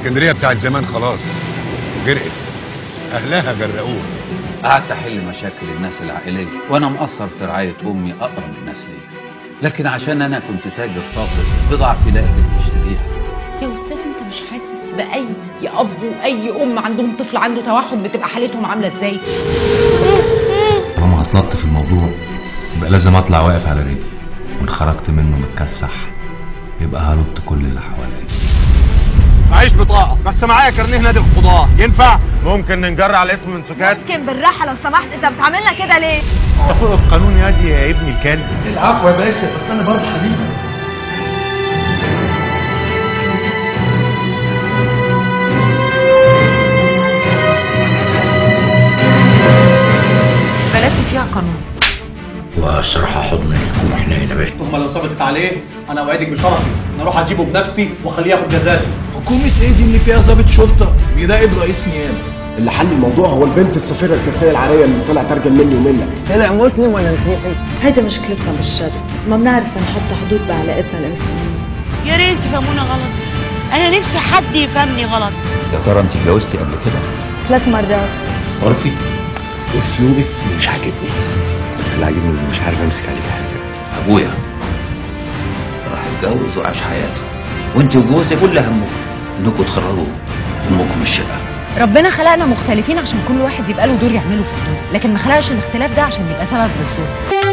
اسكندريه بتاعت زمان خلاص غرقت اهلها غرقوها قعدت احل مشاكل الناس العائليه وانا مقصر في رعايه امي اقرب الناس ليا لكن عشان انا كنت تاجر شاطر بضاعه تلاقي اللي يشتريها يا استاذ انت مش حاسس باي اب واي ام عندهم طفل عنده توحد بتبقى حالتهم عامله ازاي طالما هتلط في الموضوع يبقى لازم اطلع واقف على رجلي وان خرجت منه متكسح يبقى هلط كل اللي حواليا معيش بطاقة بس معايا كارنيه نادي القضاة ينفع؟ ممكن ننجر على اسم من سكات ممكن بالراحه لو سمحت انت بتعملنا كده ليه فوق القانون يا دي يا ابني الكلب العفو يا باشا بس انا برضه حبيبي بلدي فيها قانون والصراحة حضنكم احنا هنا باشا ثم لو ثبتت عليه انا اوعدك بشرفي ان اروح اجيبه بنفسي واخليه ياخد جزاته حكومة ايه دي اللي فيها ضابط شرطة بيراقب رئيس نيابة اللي حل الموضوع هو البنت السفيرة الكاسية العارية اللي طلع ترجم مني ومنك طلع مسلم ولا مسيحي؟ هيدا مشكلتنا بالشرق ما بنعرف نحط حدود بعلاقتنا الإنسانية يا ريت يفهمونا غلط انا نفسي حد يفهمني غلط يا ترى انت اتجوزتي قبل كده ثلاث مرات عرفي اسلوبك مش عاجبني بس اللي عاجبني إني مش عارف امسك عليك حاجة ابويا راح يتجوز وعاش حياته وانت وجوزك كل همكم انكم تخرجوا امكم من الشقه ربنا خلقنا مختلفين عشان كل واحد يبقى له دور يعمله في الدور لكن ما خلقش الاختلاف ده عشان يبقى سبب للظلم